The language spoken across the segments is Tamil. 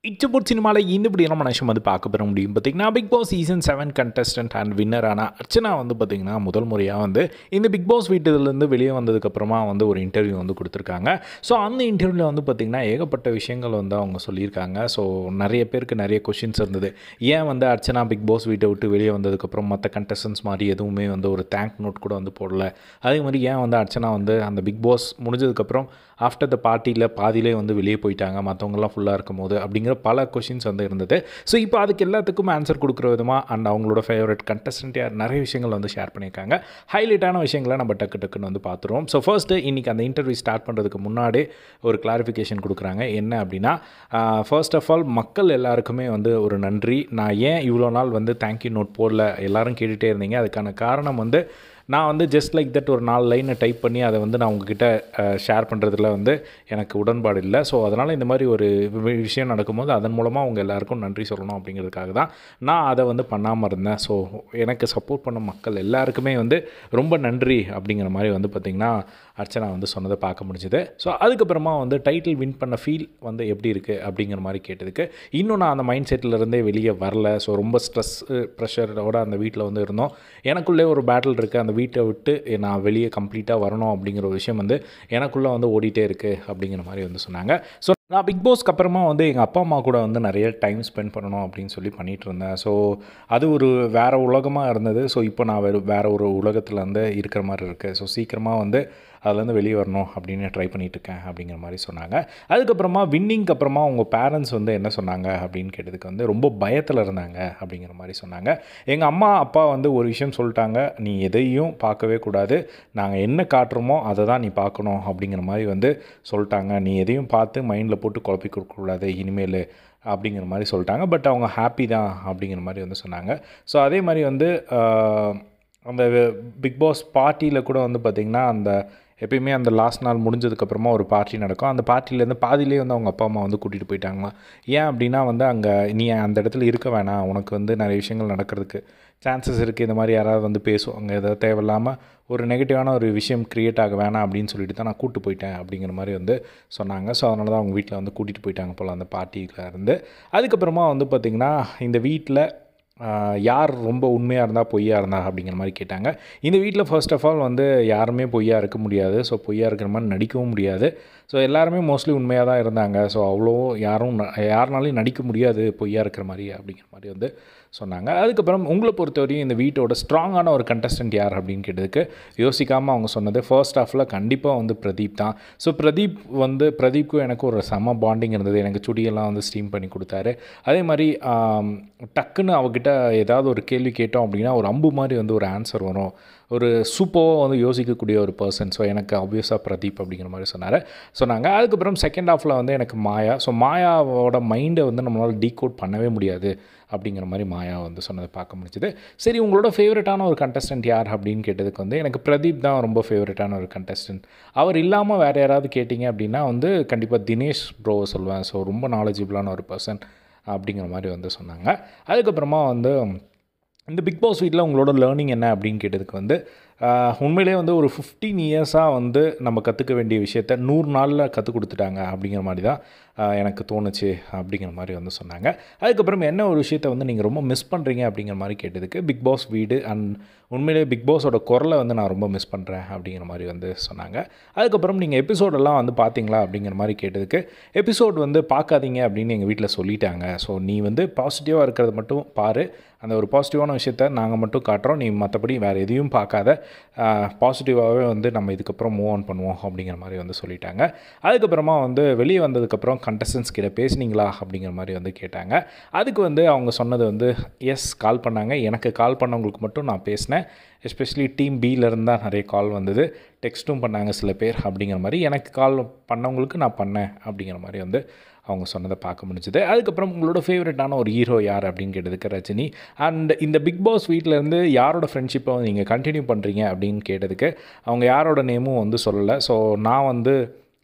இச்சபோட் சினிமாவில் இந்த இப்படி நம்ம நிமிஷம் வந்து பார்க்க பெற முடியும் பார்த்திங்கன்னா Bigg Boss season seven contestant and வின்னரான அர்ச்சனா வந்து பார்த்திங்கன்னா முதல் முறையாக வந்து இந்த பிக் பாஸ் வீட்டிலேருந்து வெளியே வந்ததுக்கப்புறமா வந்து ஒரு இன்டர்வியூ வந்து கொடுத்துருக்காங்க ஸோ அந்த இன்டர்வியூவில் வந்து பார்த்திங்கன்னா ஏகப்பட்ட விஷயங்கள் வந்து அவங்க சொல்லியிருக்காங்க ஸோ நிறைய பேருக்கு நிறைய கொஷின்ஸ் இருந்தது ஏன் வந்து அர்ச்சனா பிக் பாஸ் வீட்டை விட்டு வெளியே வந்ததுக்கப்புறம் மற்ற கண்டஸ்டன்ஸ் மாதிரி எதுவுமே வந்து ஒரு தேங்க் நோட் கூட வந்து போடல அதே மாதிரி ஏன் வந்து அர்ச்சனா வந்து அந்த பிக் பாஸ் முடிஞ்சதுக்கப்புறம் ஆஃப்டர் த பார்ட்டியில் பாதியிலே வந்து வெளியே போயிட்டாங்க மற்றவங்கலாம் ஃபுல்லாக இருக்கும் போது அப்படிங்கிற பல கொஷின்ஸ் வந்து இருந்தது ஸோ இப்போ அதுக்கு எல்லாத்துக்கும் ஆன்சர் கொடுக்குற விதமாக அண்ட் அவங்களோட ஃபேவரட் கண்டஸ்டன்ட் யார் நிறைய விஷயங்கள் வந்து ஷேர் பண்ணியிருக்காங்க ஹைலைட்டான விஷயங்களை நம்ம டக்கு டக்குன்னு வந்து பார்த்துருவோம் ஸோ ஃபர்ஸ்ட்டு இன்றைக்கி அந்த இன்டர்வியூ ஸ்டார்ட் பண்ணுறதுக்கு முன்னாடி ஒரு கிளாரிஃபிகேஷன் கொடுக்குறாங்க என்ன அப்படின்னா ஃபர்ஸ்ட் ஆஃப் ஆல் மக்கள் எல்லாருக்குமே வந்து ஒரு நன்றி நான் ஏன் இவ்வளோ நாள் வந்து தேங்க்யூ நோட் போடல எல்லாரும் கேட்டுகிட்டே இருந்தீங்க அதுக்கான காரணம் வந்து நான் வந்து ஜஸ்ட் லைக் தட் ஒரு நாலு லைனை டைப் பண்ணி அதை வந்து நான் உங்ககிட்ட ஷேர் பண்ணுறதுல வந்து எனக்கு உடன்பாடு இல்லை ஸோ அதனால் இந்த மாதிரி ஒரு வி- விஷயம் நடக்கும்போது அதன் மூலமாக அவங்க எல்லாருக்கும் நன்றி சொல்லணும் அப்படிங்கிறதுக்காக தான் நான் அதை வந்து பண்ணாமல் இருந்தேன் ஸோ எனக்கு சப்போர்ட் பண்ண மக்கள் எல்லாருக்குமே வந்து ரொம்ப நன்றி அப்படிங்கிற மாதிரி வந்து பார்த்திங்கன்னா அர்ச்சனா வந்து சொன்னதை பார்க்க முடிஞ்சுது ஸோ அதுக்கப்புறமா வந்து டைட்டில் வின் பண்ண ஃபீல் வந்து எப்படி இருக்குது அப்படிங்கிற மாதிரி கேட்டதுக்கு இன்னும் நான் அந்த மைண்ட் செட்டில் இருந்தே வெளியே வரல ஸோ ரொம்ப ஸ்ட்ரெஸ் ப்ரெஷரோட அந்த வீட்டில் வந்து இருந்தோம் எனக்குள்ளே ஒரு பேட்டில் இருக்குது அந்த வீட்டை விட்டு நான் வெளியே கம்ப்ளீட்டாக வரணும் அப்படிங்கிற ஒரு விஷயம் வந்து எனக்குள்ளே வந்து ஓடிட்டே இருக்குது அப்படிங்கிற மாதிரி வந்து சொன்னாங்க ஸோ நான் பிக் பாஸ்க்கு அப்புறமா வந்து எங்கள் அப்பா அம்மா கூட வந்து நிறைய டைம் ஸ்பெண்ட் பண்ணணும் அப்படின்னு சொல்லி பண்ணிகிட்டு இருந்தேன் ஸோ அது ஒரு வேறு உலகமாக இருந்தது ஸோ இப்போ நான் வேறு வேறு ஒரு உலகத்தில் வந்து இருக்கிற மாதிரி இருக்குது ஸோ சீக்கிரமாக வந்து அதுலேருந்து வெளியே வரணும் அப்படின்னு ட்ரை பண்ணிட்டு இருக்கேன் அப்படிங்கிற மாதிரி சொன்னாங்க அதுக்கப்புறமா வின்னிங்க்கு அப்புறமா உங்கள் பேரண்ட்ஸ் வந்து என்ன சொன்னாங்க அப்படின்னு கேட்டதுக்கு வந்து ரொம்ப பயத்தில் இருந்தாங்க அப்படிங்கிற மாதிரி சொன்னாங்க எங்கள் அம்மா அப்பா வந்து ஒரு விஷயம் சொல்லிட்டாங்க நீ எதையும் பார்க்கவே கூடாது நாங்கள் என்ன காட்டுறோமோ அதை தான் நீ பார்க்கணும் அப்படிங்கிற மாதிரி வந்து சொல்லிட்டாங்க நீ எதையும் பார்த்து மைண்டில் போட்டு குழப்பி கொடுக்கக்கூடாது இனிமேல் அப்படிங்கிற மாதிரி சொல்லிட்டாங்க பட் அவங்க ஹாப்பி தான் அப்படிங்கிற மாதிரி வந்து சொன்னாங்க ஸோ அதே மாதிரி வந்து ஆஹ், அந்த பிக் பாஸ் பார்ட்டியில் கூட வந்து பார்த்திங்கன்னா அந்த எப்பயுமே அந்த லாஸ்ட் நாள் முடிஞ்சதுக்கப்புறமா ஒரு பார்ட்டி நடக்கும் அந்த பார்ட்டிலேருந்து பாதியிலே வந்து அவங்க அப்பா அம்மா வந்து கூட்டிகிட்டு போயிட்டாங்களாம் ஏன் அப்படின்னா வந்து அங்கே நீ அந்த இடத்துல இருக்க வேணாம் உனக்கு வந்து நிறைய விஷயங்கள் நடக்கிறதுக்கு சான்சஸ் இருக்குது இந்த மாதிரி யாராவது வந்து பேசுவாங்க ஏதாவது தேவையில்லாமல் ஒரு நெகட்டிவான ஒரு விஷயம் க்ரியேட் ஆக வேணாம் அப்படின்னு சொல்லிட்டு தான் நான் கூட்டு போயிட்டேன் அப்படிங்கிற மாதிரி வந்து சொன்னாங்க ஸோ அதனால தான் அவங்க வீட்டில் வந்து கூட்டிகிட்டு போயிட்டாங்க போல் அந்த பார்ட்டியில் இருந்து அதுக்கப்புறமா வந்து பார்த்திங்கன்னா இந்த வீட்டில் ஆஹ் யார் ரொம்ப உண்மையாக இருந்தால் பொய்யா இருந்தா அப்படிங்கிற மாதிரி கேட்டாங்க இந்த வீட்டில் ஃபர்ஸ்ட் ஆஃப் ஆல் வந்து யாருமே பொய்யா இருக்க முடியாது ஸோ பொய்யா இருக்கிற மாதிரி நடிக்கவும் முடியாது ஸோ எல்லாருமே மோஸ்ட்லி உண்மையாக தான் இருந்தாங்க ஸோ அவ்வளோ யாரும் ந- யாருனாலையும் நடிக்க முடியாது பொய்யா இருக்கிற மாதிரி அப்படிங்கிற மாதிரி வந்து சொன்னாங்க அதுக்கப்புறம் உங்களை பொறுத்தவரையும் இந்த வீட்டோட ஸ்ட்ராங்கான ஒரு கண்டஸ்டன்ட் யார் அப்படின்னு கேட்டதுக்கு யோசிக்காமல் அவங்க சொன்னது ஃபர்ஸ்ட் ஹாஃபில் கண்டிப்பாக வந்து பிரதீப் தான் ஸோ பிரதீப் வந்து பிரதீப்க்கும் எனக்கு ஒரு செம பாண்டிங் இருந்தது எனக்கு சுடியெல்லாம் வந்து ஸ்ட்ரீம் பண்ணி கொடுத்தாரு அதே மாதிரி ஆம், டக்குன்னு அவகிட்ட ஏதாவது ஒரு கேள்வி கேட்டோம் அப்படின்னா ஒரு அம்பு மாதிரி வந்து ஒரு ஆன்சர் வரும் ஒரு சூப்பராக வந்து யோசிக்கக்கூடிய ஒரு பர்சன் ஸோ எனக்கு ஆப்வியஸாக பிரதீப் அப்படிங்கிற மாதிரி சொன்னார் சொன்னாங்க அதுக்கப்புறம் செகண்ட் ஹாஃபில் வந்து எனக்கு மாயா ஸோ மாயாவோட மைண்டை வந்து நம்மளால் டீகோட் பண்ணவே முடியாது அப்படிங்கிற மாதிரி மாயா வந்து சொன்னதை பார்க்க முடிஞ்சுது சரி உங்களோட ஃபேவரட்டான ஒரு கண்டஸ்டன்ட் யார் அப்படின்னு கேட்டதுக்கு வந்து எனக்கு பிரதீப் தான் ரொம்ப ஃபேவரட்டான ஒரு கண்டஸ்டன்ட் அவர் இல்லாமல் வேறு யாராவது கேட்டிங்க அப்படின்னா வந்து கண்டிப்பாக தினேஷ் ப்ரோவை சொல்லுவேன் ஸோ ரொம்ப நாலேஜபிளான ஒரு பர்சன் அப்படிங்கிற மாதிரி வந்து சொன்னாங்க அதுக்கப்புறமா வந்து இந்த பிக் பாஸ் வீட்டில் உங்களோட லேர்னிங் என்ன அப்படின்னு கேட்டதுக்கு வந்து ஆஹ், உண்மையிலே வந்து ஒரு ஃபிஃப்டீன் இயர்ஸாக வந்து நம்ம கற்றுக்க வேண்டிய விஷயத்த நூறு நாளில் கற்றுக் கொடுத்துட்டாங்க அப்படிங்கிற மாதிரி தான் ஆஹ், எனக்கு தோணுச்சு அப்படிங்கிற மாதிரி வந்து சொன்னாங்க அதுக்கப்புறம் என்ன ஒரு விஷயத்த வந்து நீங்கள் ரொம்ப மிஸ் பண்ணுறீங்க அப்படிங்கிற மாதிரி கேட்டதுக்கு பிக் பாஸ் வீடு அண்ட் உண்மையிலேயே பிக் பாஸோட குரலை வந்து நான் ரொம்ப மிஸ் பண்ணுறேன் அப்படிங்கிற மாதிரி வந்து சொன்னாங்க அதுக்கப்புறம் நீங்கள் எபிசோடெல்லாம் வந்து பார்த்தீங்களா அப்படிங்கிற மாதிரி கேட்டதுக்கு எபிசோட் வந்து பார்க்காதீங்க அப்படின்னு எங்கள் வீட்டில் சொல்லிட்டாங்க ஸோ நீ வந்து பாசிட்டிவாக இருக்கிறது மட்டும் பாரு அந்த ஒரு பாசிட்டிவான விஷயத்த நாங்கள் மட்டும் காட்டுறோம் நீ மற்றபடி வேறு எதையும் பார்க்காத பாசிட்டிவாகவே வந்து நம்ம இதுக்கப்புறம் மூவ் ஆன் பண்ணுவோம் அப்படிங்கிற மாதிரி வந்து சொல்லிட்டாங்க அதுக்கப்புறமா வந்து வெளியே வந்ததுக்கப்புறம் கண்டஸ்டன்ஸ் கிட்ட பேசுனீங்களா அப்படிங்கிற மாதிரி வந்து கேட்டாங்க அதுக்கு வந்து அவங்க சொன்னது வந்து எஸ் கால் பண்ணாங்க எனக்கு கால் பண்ணவங்களுக்கு மட்டும் நான் பேசினேன் எஸ்பெஷலி டீம் பியிலேருந்து தான் நிறைய கால் வந்தது டெக்ஸ்ட்டும் பண்ணாங்க சில பேர் அப்படிங்கிற மாதிரி எனக்கு கால் பண்ணவங்களுக்கு நான் பண்ணேன் அப்படிங்கிற மாதிரி வந்து அவங்க சொன்னதை பார்க்க முடிஞ்சுது அதுக்கப்புறம் உங்களோட ஃபேவரட்டான ஒரு ஹீரோ யார் அப்படின்னு கேட்டதுக்கு ரஜினி அண்ட் இந்த பிக் பாஸ் வீட்டிலேருந்து யாரோட ஃப்ரெண்ட்ஷிப்பை நீங்கள் கண்டினியூ பண்ணுறீங்க அப்படின்னு கேட்டதுக்கு அவங்க யாரோட நேமும் வந்து சொல்லலை ஸோ நான் வந்து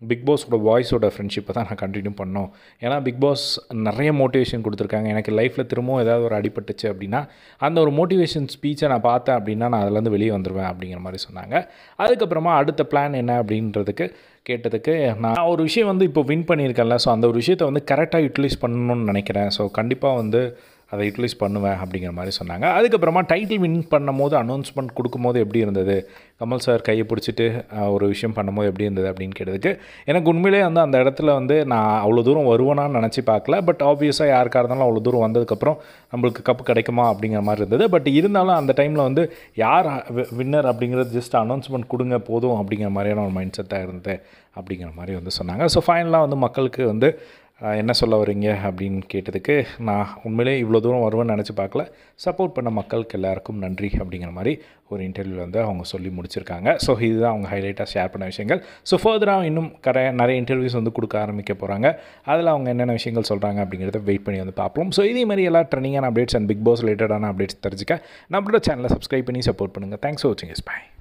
பிக் பாஸோட வாய்ஸோட ஃப்ரெண்ட்ஷிப்பை தான் நான் கண்டினியூ பண்ணோம் ஏன்னா பிக் பாஸ் நிறைய மோட்டிவேஷன் கொடுத்துருக்காங்க எனக்கு லைஃப்பில் திரும்பவும் ஏதாவது ஒரு அடிபட்டுச்சு அப்படின்னா அந்த ஒரு மோட்டிவேஷன் ஸ்பீச்சை நான் பார்த்தேன் அப்படின்னா நான் அதுலேருந்து வெளியே வந்துடுவேன் அப்படிங்கிற மாதிரி சொன்னாங்க அதுக்கப்புறமா அடுத்த பிளான் என்ன அப்படின்றதுக்கு கேட்டதுக்கு நான் ஒரு விஷயம் வந்து இப்போ வின் பண்ணியிருக்கேன்ல ஸோ அந்த ஒரு விஷயத்தை வந்து கரெக்டாக யூட்டிலைஸ் பண்ணணும்னு நினைக்கிறேன் ஸோ கண்டிப்பாக வந்து அதை யூட்டிலைஸ் பண்ணுவேன் அப்படிங்கிற மாதிரி சொன்னாங்க அதுக்கப்புறமா டைட்டில் வின் பண்ணும்போது அனௌன்ஸ்மெண்ட் கொடுக்கும்போது எப்படி இருந்தது கமல் சார் கையை பிடிச்சிட்டு அஹ், ஒரு விஷயம் பண்ணும்போது எப்படி இருந்தது அப்படின்னு கேட்டதுக்கு எனக்கு உண்மையிலே வந்து அந்த இடத்துல வந்து நான் அவ்வளோ தூரம் வருவேனான்னு நினச்சி பார்க்கல பட் ஆப்வியஸாக யாருக்காக இருந்தாலும் அவ்வளோ தூரம் வந்ததுக்கப்புறம் நம்மளுக்கு கப்பு கிடைக்குமா அப்படிங்கிற மாதிரி இருந்தது பட் இருந்தாலும் அந்த டைமில் வந்து யார் வின்னர் அப்படிங்கிறது ஜஸ்ட் அனௌன்ஸ்மெண்ட் கொடுங்க போதும் அப்படிங்கிற மாதிரியான ஒரு மைண்ட் செட்டாக இருந்தது அப்படிங்கிற மாதிரி வந்து சொன்னாங்க ஸோ ஃபைனலாக வந்து மக்களுக்கு வந்து அஹ், என்ன சொல்ல வரீங்க அப்படின்னு கேட்டதுக்கு நான் உண்மையிலே இவ்வளோ தூரம் வருவேன்னு நினச்சி பார்க்கல சப்போர்ட் பண்ண மக்களுக்கு எல்லாருக்கும் நன்றி அப்படிங்கிற மாதிரி ஒரு இன்டர்வியூவில் வந்து அவங்க சொல்லி முடிச்சிருக்காங்க ஸோ இதுதான் அவங்க ஹைலைட்டாக ஷேர் பண்ண விஷயங்கள் ஸோ ஃபர்தராக இன்னும் கர நிறைய இன்டர்வியூஸ் வந்து கொடுக்க ஆரம்பிக்க போகிறாங்க அதில் அவங்க என்னென்ன விஷயங்கள் சொல்கிறாங்க அப்படிங்கிறத வெயிட் பண்ணி வந்து பார்ப்போம் ஸோ இதே மாதிரி எல்லா ட்ரெண்டிங்கான அப்டேட்ஸ் அண்ட் பிக் பாஸ் ரிலேட்டடான அப்டேட்ஸ் தெரிஞ்சுக்க நம்மளோட சேனலை சப்ஸ்கிரைப் பண்ணி சப்போர்ட் பண்ணுங்கள் தேங்க்ஸ் ஃபார் வாட்சிங் இஸ் பை